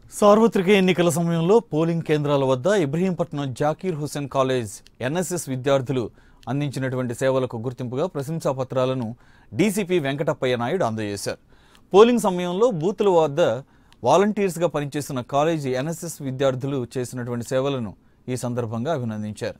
సార్వత్రిక ఎన్నికల సమయంలో పోలింగ్ కేంద్రాల వద్ద ఇబ్రహీంపట్నం జాకీర్ హుసేన్ కాలేజ్ ఎన్ఎస్ఎస్ విద్యార్థులు అందించినటువంటి సేవలకు గుర్తింపుగా ప్రశంసా పత్రాలను డీసీపీ వెంకటప్పయ్య నాయుడు అందజేశారు పోలింగ్ సమయంలో బూతుల వద్ద వాలంటీర్స్గా పనిచేస్తున్న కాలేజీ ఎన్ఎస్ఎస్ విద్యార్థులు చేసినటువంటి సేవలను ఈ సందర్భంగా అభినందించారు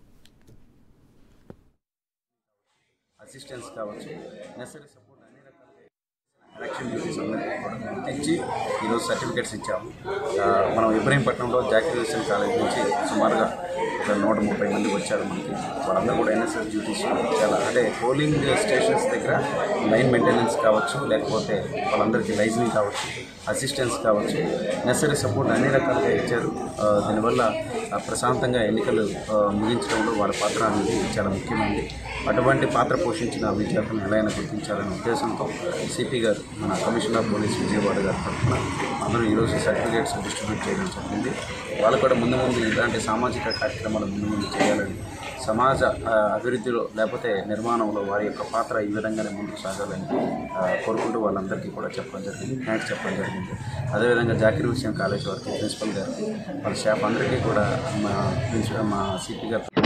అసిస్టెన్స్ కావచ్చు నెసరీ సపోర్ట్ అన్ని రకాల ఎలక్షన్ డ్యూటీస్ అందరికీ కూడా గుర్తించి ఈరోజు సర్టిఫికేట్స్ ఇచ్చాము ఆ, మనం ఇబ్రహీంపట్నంలో జాకీ హుసేన్ కాలేజ్ నుంచి సుమారుగా ఒక నూట ముప్పై మంది వచ్చారు మనకి వాళ్ళందరూ కూడా ఎన్ఎస్ఎస్ డ్యూటీస్ చాలా అంటే పోలింగ్ స్టేషన్స్ దగ్గర లైన్ మెయింటెనెన్స్ కావచ్చు లేకపోతే వాళ్ళందరికీ లైజనింగ్ కావచ్చు అసిస్టెన్స్ కావచ్చు నెసరీ సపోర్ట్ అన్ని రకాలుగా ఇచ్చారు ఆ, దీనివల్ల ఆ, ప్రశాంతంగా ఎన్నికలు ఆ, ముగించడంలో వాళ్ళ పాత్ర అనేది చాలా ముఖ్యమైనది అటువంటి పాత్ర పోషించిన విద్యార్థులను ఎలా అయినా గుర్తించాలనే ఉద్దేశంతో సిపి గారు మన కమిషనర్ ఆఫ్ పోలీస్ విజయవాడ గారి తరఫున అందరూ ఈరోజు సర్టిఫికేట్స్ డిస్ట్రిబ్యూట్ చేయడం జరిగింది వాళ్ళు కూడా ముందు ముందు ఇలాంటి సామాజిక కార్యక్రమాలు ముందు ముందు చేయాలని సమాజ ఆ, అభివృద్ధిలో లేకపోతే నిర్మాణంలో వారి యొక్క పాత్ర ఈ విధంగానే ముందుకు సాగాలని ఆ, కోరుకుంటూ వాళ్ళందరికీ కూడా చెప్పడం జరిగింది థ్యాంక్స్ చెప్పడం జరిగింది అదేవిధంగా జాకిర్ హుస్సేన్ కాలేజ్ వారికి ప్రిన్సిపల్ గారికి వాళ్ళ స్టాఫ్ అందరికీ కూడా మా ప్రిన్సిపల్ మా సిపి గారు